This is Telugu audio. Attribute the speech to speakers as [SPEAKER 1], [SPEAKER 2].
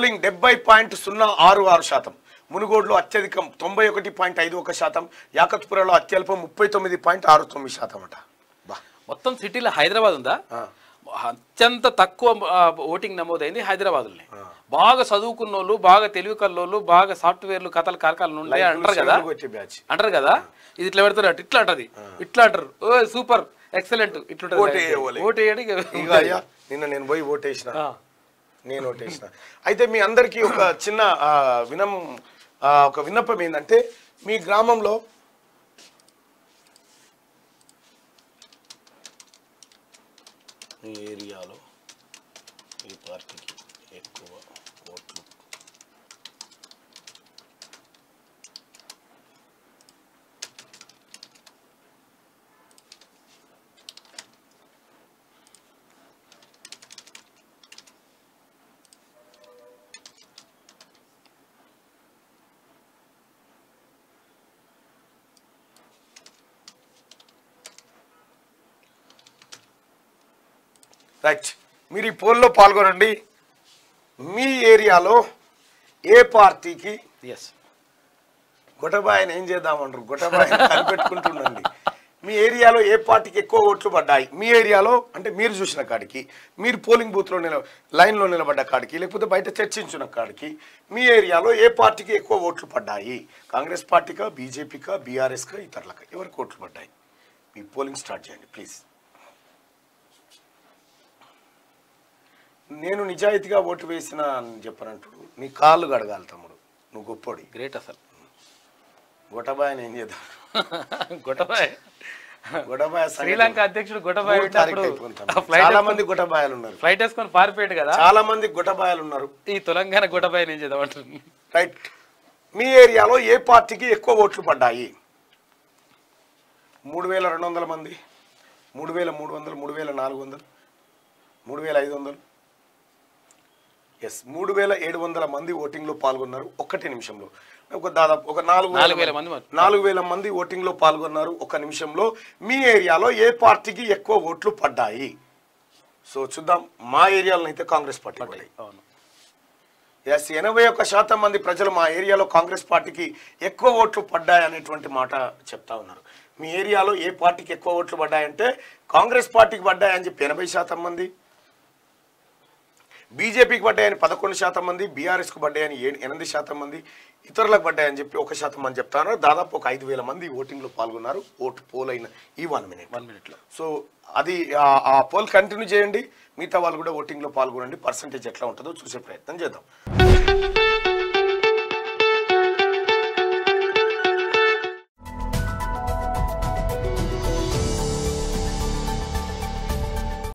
[SPEAKER 1] పోలింగ్ డెబ్బై పాయింట్ సున్నా ఆరు ఆరు శాతం మునుగోడులో అత్యధికం తొంభై ఒకటి పాయింట్ ఐదు ఒక శాతం యాకత్పురలో అత్యల్పం ముప్పై తొమ్మిది పాయింట్ ఆరు తొమ్మిది శాతం అట బా
[SPEAKER 2] మొత్తం సిటీలో హైదరాబాద్ ఉందా
[SPEAKER 1] ఆ.
[SPEAKER 2] అత్యంత తక్కువ ఆ, ఓటింగ్ నమోదైంది హైదరాబాద్లోనే బాగా చదువుకున్న వాళ్ళు బాగా తెలివి కల్లోళ్ళు బాగా సాఫ్ట్వేర్లు కథలు కార్కాలు ఉంటాయి అంటారు కదా
[SPEAKER 1] సెవెన్కి వచ్చే బ్యాచ్
[SPEAKER 2] అంటారు కదా ఇది ఇట్లా పెడతారు అటు ఇట్లా అంటది ఇట్లా అంటారు ఓ సూపర్ ఎక్సలెంట్ ఇట్లా
[SPEAKER 1] ఓటు వేయవాలి.
[SPEAKER 2] ఓటు వేయడానికి
[SPEAKER 1] ఇక అయ్యా నిన్న నేను పోయి ఓటేసిన నేను ఓటేసిన అయితే మీ అందరికీ ఒక చిన్న ఆ, వినం ఆ, ఒక విన్నపం ఏంటంటే మీ గ్రామంలో మీ ఏరియాలో ఈ పార్టీకి ఎక్కువ ఓట్లు రైట్ మీరు ఈ పోల్లో పాల్గొనండి మీ ఏరియాలో ఏ పార్టీకి
[SPEAKER 2] ఎస్
[SPEAKER 1] గొటబాయని ఏం చేద్దామంటారు గొటబాయని కనిపెట్టుకుంటుండండి మీ ఏరియాలో ఏ పార్టీకి ఎక్కువ ఓట్లు పడ్డాయి మీ ఏరియాలో అంటే మీరు చూసిన కాడికి మీరు పోలింగ్ బూత్లో నిల లైన్లో నిలబడ్డ కాడికి లేకపోతే బయట చర్చించిన కాడికి మీ ఏరియాలో ఏ పార్టీకి ఎక్కువ ఓట్లు పడ్డాయి కాంగ్రెస్ పార్టీకా బీజేపీకా బీఆర్ఎస్కా ఇతరులకా ఎవరికి ఓట్లు పడ్డాయి మీ పోలింగ్ స్టార్ట్ చేయండి ప్లీజ్ నేను నిజాయితీగా ఓటు వేసిన అని చెప్పనంటుడు నీ కాళ్ళు గడగాలి తమ్ముడు నువ్వు గొప్పోడి
[SPEAKER 2] గ్రేట్ అసలు
[SPEAKER 1] గొటబాయని ఏం చేద్దాం
[SPEAKER 2] గొటబాయ్
[SPEAKER 1] గొటబాయ
[SPEAKER 2] శ్రీలంక అధ్యక్షుడు గొటబాయ్
[SPEAKER 1] మూడు
[SPEAKER 2] ఉంటే
[SPEAKER 1] తారీఖు
[SPEAKER 2] అప్పుడు
[SPEAKER 1] అయిపోతుంది.
[SPEAKER 2] ఆ ఫ్లైట్
[SPEAKER 1] చాలా మంది గుటబాయలు ఉన్నారు
[SPEAKER 2] ఫ్లైట్ వేసుకొని పారిపోయాడు కదా
[SPEAKER 1] చాలా మంది గుటబాయలు ఉన్నారు
[SPEAKER 2] ఈ తెలంగాణ గొటబాయ్ ఏం చేద్దాం అంటుంది
[SPEAKER 1] రైట్ మీ ఏరియాలో ఏ పార్టీకి ఎక్కువ ఓట్లు పడ్డాయి మూడు వేల రెండు వందల మంది మూడు వేల మూడు వందలు మూడు వేల నాలుగు వందలు మూడు వేల ఐదు వందలు ఎస్ మూడు వేల ఏడు వందల మంది ఓటింగ్లో పాల్గొన్నారు ఒక్కటి నిమిషంలో ఒక దాదాపు ఒక నాలుగు
[SPEAKER 2] నాలుగు వేల మంది మరి.
[SPEAKER 1] నాలుగు వేల మంది ఓటింగ్లో పాల్గొన్నారు ఒక నిమిషంలో మీ ఏరియాలో ఏ పార్టీకి ఎక్కువ ఓట్లు పడ్డాయి సో చూద్దాం మా ఏరియాలో అయితే కాంగ్రెస్ పార్టీ పడ్డాయి
[SPEAKER 2] అవును
[SPEAKER 1] ఎస్ ఎనభై ఒక్క శాతం మంది ప్రజలు మా ఏరియాలో కాంగ్రెస్ పార్టీకి ఎక్కువ ఓట్లు పడ్డాయి అనేటువంటి మాట చెప్తా ఉన్నారు మీ ఏరియాలో ఏ పార్టీకి ఎక్కువ ఓట్లు పడ్డాయంటే కాంగ్రెస్ పార్టీకి పడ్డాయని చెప్పి ఎనభై శాతం మంది బీజేపీకి పడ్డాయని పదకొండు శాతం మంది బీఆర్ఎస్కు పడ్డాయని ఏడు ఎనిమిది శాతం మంది ఇతరులకు పడ్డాయని చెప్పి ఒక శాతం మంది చెప్తాను దాదాపు ఒక ఐదు వేల మంది ఓటింగ్లో పాల్గొన్నారు ఓటు పోల్ అయిన ఈ వన్ మినిట్
[SPEAKER 2] వన్ మినిట్లో
[SPEAKER 1] సో అది ఆ- ఆ పోల్ కంటిన్యూ చేయండి మిగతా వాళ్ళు కూడా ఓటింగ్లో పాల్గొనండి పర్సంటేజ్ ఎట్లా ఉంటుందో చూసే ప్రయత్నం చేద్దాం